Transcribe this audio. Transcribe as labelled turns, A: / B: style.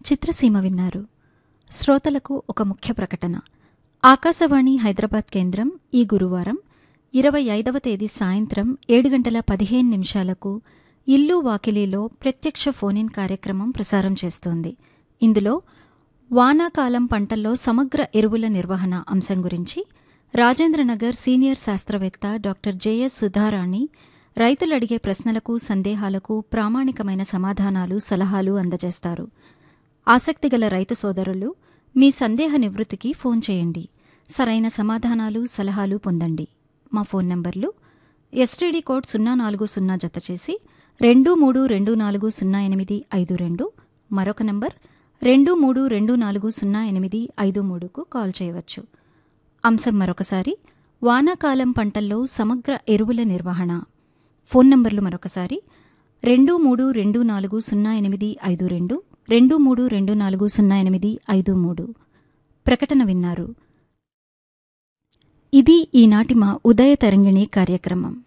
A: చిత్రసీమ విన్నారు శ్రోతలకు ఒక ముఖ్య ప్రకటన ఆకాశవాణి హైదరాబాద్ కేంద్రం ఈ గురువారం ఇరవై ఐదవ తేదీ సాయంత్రం ఏడు గంటల పదిహేను నిమిషాలకు ఇల్లు వాకిలీలో ప్రత్యక్ష ఫోన్ కార్యక్రమం ప్రసారం చేస్తోంది ఇందులో వానాకాలం పంటల్లో సమగ్ర ఎరువుల నిర్వహణ అంశం గురించి రాజేంద్రనగర్ సీనియర్ శాస్త్రవేత్త డాక్టర్ జేఎస్ సుధారాణి రైతులు అడిగే ప్రశ్నలకు సందేహాలకు ప్రామాణికమైన సమాధానాలు సలహాలు అందజేస్తారు ఆసక్తిగల రైతు సోదరులు మీ సందేహ నివృత్తికి ఫోన్ చేయండి సరైన సమాధానాలు సలహాలు పొందండి మా ఫోన్ నంబర్లు ఎస్టీడీ కోడ్ సున్నా నాలుగు సున్నా జత చేసి రెండు మూడు రెండు నాలుగు సున్నా ఎనిమిది ఐదు రెండు మరొక నంబర్ రెండు మూడు రెండు నాలుగు సున్నా ఎనిమిది ఐదు మూడుకు కాల్ చేయవచ్చు అంశం మరొకసారి వానాకాలం పంటల్లో సమగ్ర ఎరువుల నిర్వహణ ఫోన్ నంబర్లు మరొకసారి రెండు మూడు రెండు నాలుగు సున్నా ఎనిమిది ఐదు రెండు రెండు మూడు రెండు నాలుగు సున్నా ఎనిమిది ఐదు మూడు ప్రకటన విన్నారు ఇది ఈనాటి మా ఉదయ తరంగిణి కార్యక్రమం